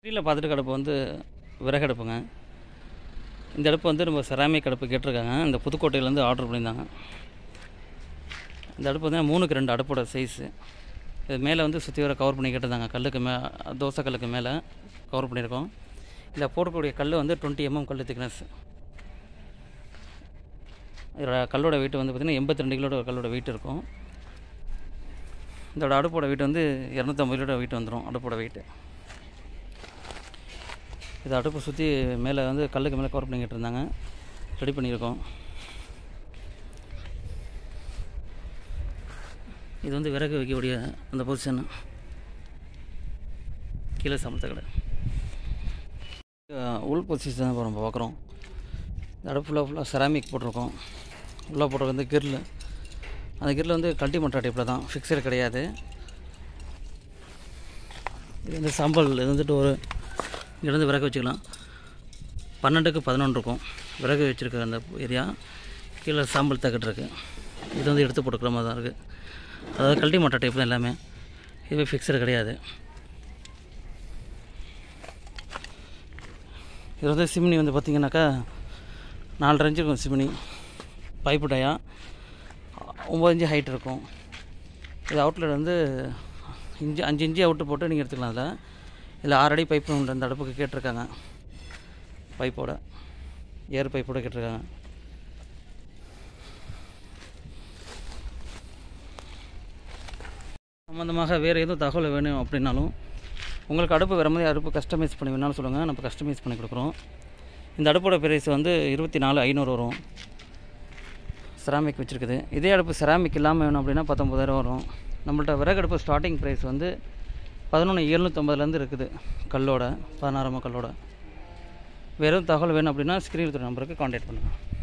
ஸ்க்ரீனில் பார்த்துட்டு அடுப்பு வந்து விறகு அடுப்புங்க இந்த அடுப்பு வந்து நம்ம செராமிக் அடுப்பு கேட்டிருக்காங்க இந்த புதுக்கோட்டையிலேருந்து ஆர்டர் பண்ணியிருந்தாங்க இந்த அடுப்பு வந்து மூணுக்கு ரெண்டு அடுப்போட சைஸு இது மேலே வந்து சுற்றி வர கவர் பண்ணி கேட்டிருந்தாங்க கல்லுக்கு மே தோசை கல்லுக்கு மேலே கவர் பண்ணியிருக்கோம் இதில் போடக்கூடிய கல் வந்து டுவெண்ட்டி எம்எம் கல் திக்னஸ் இதோட கல்லோட வெயிட் வந்து பார்த்திங்கன்னா எண்பத்தி ரெண்டு கிலோட கல்லோட வெயிட் இருக்கும் இதோட அடுப்போட வெயிட் வந்து இரநூத்தம்பது கிலோட வெயிட் வந்துடும் அடுப்போட வெயிட்டு இது அடுப்பு சுற்றி மேலே வந்து கல்லுக்கு மேலே கவர் பண்ணிக்கிட்டு இருந்தாங்க ரெடி பண்ணியிருக்கோம் இது வந்து விறகு வைக்கக்கூடிய அந்த பொசிஷன் கீழே சமத்த கடை அஹ் உள் பொசிஷன் தான் இப்போ நம்ம பார்க்குறோம் இந்த அடுப்பு ஃபுல்லாக ஃபுல்லாக செராமிக் போட்டிருக்கோம் உள்ளே போட்டிருக்க வந்து கிரில் அந்த கிரில் வந்து கல்ட்டி மட்டா டைப்பில் தான் ஃபிக்ஸட் கிடையாது இது வந்து சாம்பல் இது வந்துட்டு ஒரு இங்கேருந்து விறகு வச்சுக்கலாம் பன்னெண்டுக்கு பதினொன்று இருக்கும் விறகு வச்சுருக்க அந்த ஏரியா கீழே சாம்பல் தக்கட்டு இருக்குது இது வந்து எடுத்து போட்டுக்கிற மாதிரி தான் இருக்குது அதாவது கல்ட்டி மட்டை டைப் தான் எல்லாமே இதுவே ஃபிக்ஸடு கிடையாது இது வந்து சிம்னி வந்து பார்த்திங்கனாக்கா நாலரை இன்ச்சு இருக்கும் சிம்னி பைப்பு டயா ஒம்பது இன்ச்சு ஹைட் இருக்கும் இது அவுட்லெட் வந்து இன்ச்சு அஞ்சு இன்ச்சு அவுட்டு போட்டு நீங்கள் எடுத்துக்கலாம் அதில் இதில் ஆறு அடி பைப்பு உண்டு அந்த அடுப்புக்கு கேட்டிருக்காங்க பைப்போட ஏர் பைப்போட கேட்டிருக்காங்க சம்மந்தமாக வேறு எதுவும் தகவல் வேணும் அப்படின்னாலும் உங்களுக்கு அடுப்பு வேறு மாதிரி அடுப்பு கஸ்டமைஸ் பண்ணி வேணாலும் சொல்லுங்கள் நம்ம கஸ்டமைஸ் பண்ணி கொடுக்குறோம் இந்த அடுப்போட பிரைஸ் வந்து இருபத்தி நாலு ஐநூறு வரும் செராமிக் வச்சுருக்குது இதே அடுப்பு செராமிக் இல்லாமல் வேணும் அப்படின்னா பத்தொம்பதாயிரம் வரும் நம்மள்ட்ட விறகு அடுப்பு ஸ்டார்டிங் ப்ரைஸ் வந்து பதினொன்று எழுநூற்றம்பதுலேருந்து இருக்குது கல்லோட பதினாறாம கல்லோட வேறு எதுவும் தகவல் வேணும் அப்படின்னா ஸ்க்ரீன் நம்பருக்கு காண்டாக்ட் பண்ணுங்கள்